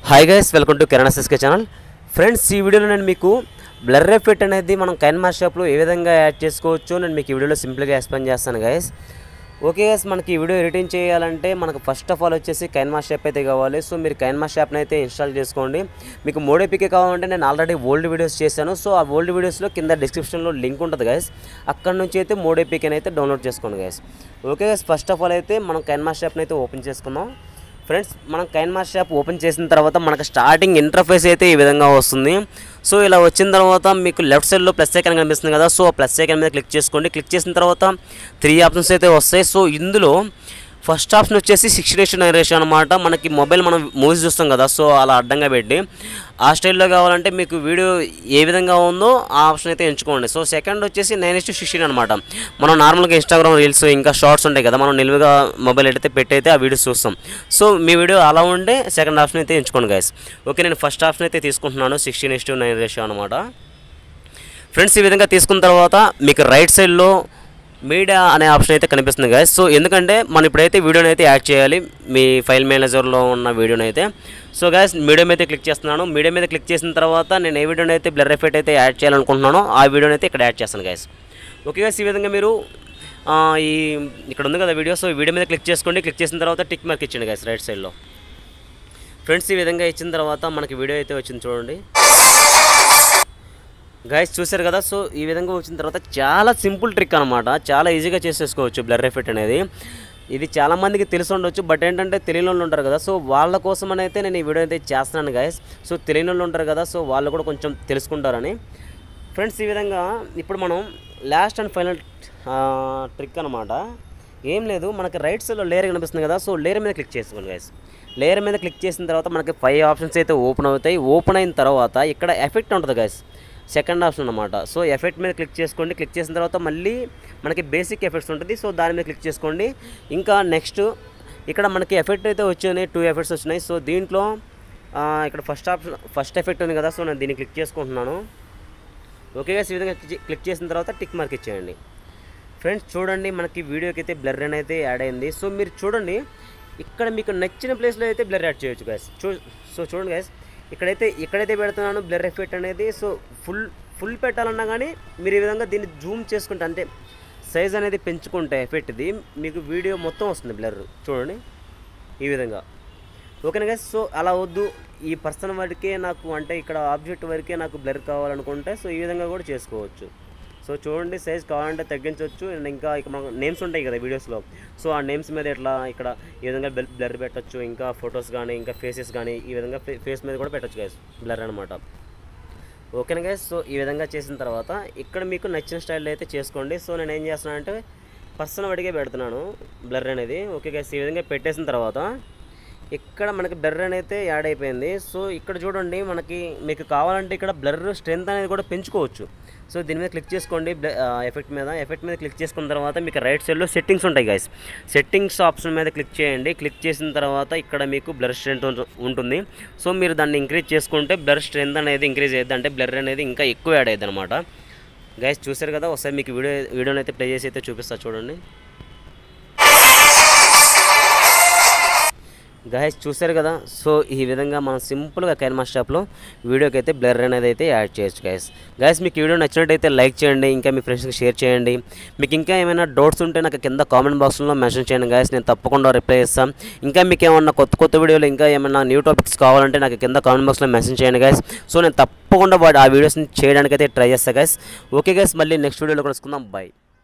hi guys welcome to కిరాణా సిస్కే channel friends ఈ వీడియోలో నేను మీకు బ్లర్ ఎఫెక్ట్ అనేది మనం కైన్ మాస్ షాప్లో ఏ విధంగా యాడ్ చేసుకోవచ్చు నేను మీకు ఈ వీడియోలో సింపుల్గా ఎక్స్ప్లెయిన్ చేస్తాను గైస్ ఓకే గైస్ మనకి ఈ వీడియో ఎడిటింగ్ చేయాలంటే మనకు ఫస్ట్ ఆఫ్ ఆల్ వచ్చేసి కైన్ మాస్ షాప్ అయితే కావాలి సో మీరు కైన్ మాస్ షాప్ని అయితే ఇన్స్టాల్ చేసుకోండి మీకు మోడేపీకే కావాలంటే నేను ఆల్రెడీ ఓల్డ్ వీడియోస్ చేశాను సో ఆ ఓల్డ్ వీడియోస్లో కింద డిస్క్రిప్షన్లో లింక్ ఉంటుంది గైస్ అక్కడ నుంచి అయితే మోడేపీకేని అయితే డౌన్లోడ్ చేసుకోండి guys okay guys first of all అయితే మనం కైన్ మాస్ షాప్ని అయితే ఓపెన్ చేసుకుందాం ఫ్రెండ్స్ మనం కైన్ మాస్ షాప్ ఓపెన్ చేసిన తర్వాత మనకు స్టార్టింగ్ ఇంటర్ఫేస్ అయితే ఈ విధంగా వస్తుంది సో ఇలా వచ్చిన తర్వాత మీకు లెఫ్ట్ సైడ్లో ప్లస్ ఐకాన్ కనిపిస్తుంది కదా సో ఆ ప్లస్ ఐకాన్ మీద క్లిక్ చేసుకోండి క్లిక్ చేసిన తర్వాత త్రీ ఆప్షన్స్ అయితే వస్తాయి సో ఇందులో ఫస్ట్ ఆప్షన్ వచ్చేసి సిక్స్ రేషన్ నైన్ రేషన్ అనమాట మనకి మొబైల్ మనం మూవీస్ చూస్తాం కదా సో అలా అడ్డంగా పెట్టి ఆ స్టైల్లో కావాలంటే మీకు వీడియో ఏ విధంగా ఉందో ఆ ఆప్షన్ అయితే ఎంచుకోండి సో సెకండ్ వచ్చేసి నైన్ ఇస్ సిక్స్టీన్ అనమాట మనం నార్మల్గా ఇన్స్టాగ్రామ్ రీల్స్ ఇంకా షార్ట్స్ ఉంటాయి కదా మనం నిలువుగా మొబైల్ అయితే పెట్టయితే ఆ వీడియోస్ చూస్తాం సో మీ వీడియో అలా ఉంటే సెకండ్ ఆప్షన్ అయితే ఎంచుకోండి గైస్ ఓకే నేను ఫస్ట్ ఆప్షన్ అయితే తీసుకుంటున్నాను సిక్స్టీన్ ఇస్ నైన్ రేషియో అనమాట ఫ్రెండ్స్ ఈ విధంగా తీసుకున్న తర్వాత మీకు రైట్ సైడ్లో మీడియా అనే ఆప్షన్ అయితే కనిపిస్తుంది గాయస్ సో ఎందుకంటే మనం ఇప్పుడైతే వీడియోని అయితే యాడ్ చేయాలి మీ ఫైల్ మేనేజర్లో ఉన్న వీడియోని అయితే సో గాయస్ మీడియా మీద క్లిక్ చేస్తున్నాను మీడియా మీద క్లిక్ చేసిన తర్వాత నేను ఏ వీడియోని అయితే బ్లర్ ఎఫెక్ట్ అయితే యాడ్ చేయాలనుకుంటున్నానో ఆ వీడియోని అయితే ఇక్కడ యాడ్ చేస్తాను గాయస్ ఓకే గాయస్ ఈ విధంగా మీరు ఆ, ఈ ఇక్కడ ఉంది కదా వీడియో సో ఈ వీడియో మీద క్లిక్ చేసుకోండి క్లిక్ చేసిన తర్వాత టిక్ మార్క్ ఇచ్చండి గాయస్ రైట్ సైడ్లో ఫ్రెండ్స్ ఈ విధంగా ఇచ్చిన తర్వాత మనకి వీడియో అయితే వచ్చింది చూడండి గైస్ చూశారు కదా సో ఈ విధంగా వచ్చిన తర్వాత చాలా సింపుల్ ట్రిక్ అనమాట చాలా ఈజీగా చేసేసుకోవచ్చు బ్లర్ ఎఫెక్ట్ అనేది ఇది చాలా మందికి తెలిసి ఉండొచ్చు బట్ ఏంటంటే తెలియని వాళ్ళు ఉంటారు కదా సో వాళ్ళ కోసం అయితే నేను ఈ వీడియో అయితే చేస్తున్నాను గైస్ సో తెలియని వాళ్ళు ఉంటారు కదా సో వాళ్ళు కూడా కొంచెం తెలుసుకుంటారని ఫ్రెండ్స్ ఈ విధంగా ఇప్పుడు మనం లాస్ట్ అండ్ ఫైనల్ ట్రిక్ అనమాట ఏం లేదు మనకి రైట్ సైడ్లో లేయర్ కనిపిస్తుంది కదా సో లేయర్ మీద క్లిక్ చేసుకోండి గైస్ లేయర్ మీద క్లిక్ చేసిన తర్వాత మనకి ఫైవ్ ఆప్షన్స్ అయితే ఓపెన్ అవుతాయి ఓపెన్ అయిన తర్వాత ఇక్కడ ఎఫెక్ట్ ఉంటుంది గైస్ సెకండ్ ఆప్షన్ అనమాట సో ఎఫెక్ట్ మీద క్లిక్ చేసుకోండి క్లిక్ చేసిన తర్వాత మళ్ళీ మనకి బేసిక్ ఎఫెక్ట్స్ ఉంటుంది సో దాని మీద క్లిక్ చేసుకోండి ఇంకా నెక్స్ట్ ఇక్కడ మనకి ఎఫెక్ట్ అయితే వచ్చినాయి టూ ఎఫెక్ట్స్ వచ్చినాయి సో దీంట్లో ఆ, ఇక్కడ ఫస్ట్ ఆప్షన్ ఫస్ట్ ఎఫెక్ట్ ఉంది కదా సో నేను దీన్ని క్లిక్ చేసుకుంటున్నాను ఓకే guys, ఈ విధంగా క్లిక్- క్లిక్ చేసిన తర్వాత టిక్ మార్క్ ఇచ్చేయండి ఫ్రెండ్స్ చూడండి మనకి వీడియోకి అయితే బ్లర్ అయితే యాడ్ అయింది సో మీరు చూడండి ఇక్కడ మీకు నచ్చిన ప్లేస్లో అయితే బ్లర్ యాడ్ చేయొచ్చు గైస్ చూ సో చూడండి గైస్ ఇక్కడైతే ఇక్కడైతే పెడుతున్నాను బ్లర్ ఎఫెక్ట్ అనేది సో ఫుల్ ఫుల్ పెట్టాలన్నా కానీ మీరు ఈ విధంగా దీన్ని జూమ్ చేసుకుంటే అంటే సైజ్ అనేది పెంచుకుంటే ఎఫెక్ట్ది మీకు వీడియో మొత్తం వస్తుంది బ్లర్ చూడండి ఈ విధంగా ఓకేనా గైస్ సో అలా వద్దు ఈ పర్సన్ వరకే నాకు అంటే ఇక్కడ ఆబ్జెక్ట్ వరకే నాకు బ్లర్ కావాలనుకుంటే సో ఈ విధంగా కూడా చేసుకోవచ్చు సో చూడండి సైజ్ కావాలంటే తగ్గించవచ్చు అండ్ ఇంకా ఇక మనకు నేమ్స్ ఉంటాయి కదా వీడియోస్లో సో ఆ నేమ్స్ మీద ఎట్లా ఇక్కడ ఈ విధంగా బ్లర్ పెట్టచ్చు ఇంకా ఫొటోస్ కానీ ఇంకా ఫేసెస్ కానీ ఈ విధంగా ఫేస్ మీద కూడా పెట్టచ్చు గైస్ బ్లర్ అనమాట ఓకేనా గైస్ సో ఈ విధంగా చేసిన తర్వాత ఇక్కడ మీకు నచ్చిన స్టైల్లో అయితే చేసుకోండి సో నేను ఏం చేస్తున్నాను అంటే పర్సన్ వడిగే పెడుతున్నాను బ్లర్ అనేది ఓకే గైస్ ఈ విధంగా పెట్టేసిన తర్వాత ఇక్కడ మనకి బ్లర్ అనేది యాడ్ అయిపోయింది సో ఇక్కడ చూడండి మనకి మీకు కావాలంటే ఇక్కడ బ్లర్ స్ట్రెంత్ అనేది కూడా పెంచుకోవచ్చు సో దీని మీద క్లిక్ చేసుకోండి ఎఫెక్ట్ మీద ఎఫెక్ట్ మీద క్లిక్ చేసుకున్న తర్వాత మీకు రైట్ సైడ్లో సెట్టింగ్స్ ఉంటాయి గైస్ సెట్టింగ్స్ ఆప్షన్ మీద క్లిక్ చేయండి క్లిక్ చేసిన తర్వాత ఇక్కడ మీకు బ్లర్ స్ట్రెంత్ ఉంటుంది సో మీరు దాన్ని ఇంక్రీజ్ చేసుకుంటే బ్లర్ స్ట్రెంత్ అనేది ఇంక్రీజ్ అయ్యింది అంటే బ్లర్ అనేది ఇంకా ఎక్కువ యాడ్ అయ్యింది అనమాట గైస్ చూసారు కదా ఒకసారి మీకు వీడియో వీడియోని అయితే ప్లే చేసి అయితే చూపిస్తా చూడండి గైస్ చూసారు కదా సో ఈ విధంగా మనం సింపుల్గా కైర్మా షాప్లో వీడియోకి అయితే బ్లర్ అనేది అయితే యాడ్ చేయొచ్చు గైస్ గైస్ మీకు ఈ వీడియో నచ్చినట్టయితే లైక్ చేయండి ఇంకా మీ ఫ్రెండ్స్కి షేర్ చేయండి మీకు ఇంకా ఏమైనా డౌట్స్ ఉంటే నాకు కింద కామెంట్ బాక్స్లో మెన్షన్ చేయండి గైస్ నేను తప్పకుండా రిప్లై ఇస్తాను ఇంకా మీకు ఏమన్నా కొత్త కొత్త వీడియోలు ఇంకా ఏమైనా న్యూ టాపిక్స్ కావాలంటే నాకు కింద కామెంట్ బాక్స్లో మెన్షన్ చేయండి గైస్ సో నేను తప్పకుండా వాడు ఆ వీడియోస్ని చేయడానికైతే ట్రై చేస్తాను గైస్ ఓకే గైస్ మళ్ళీ నెక్స్ట్ వీడియోలో కలుసుకుందాం బాయ్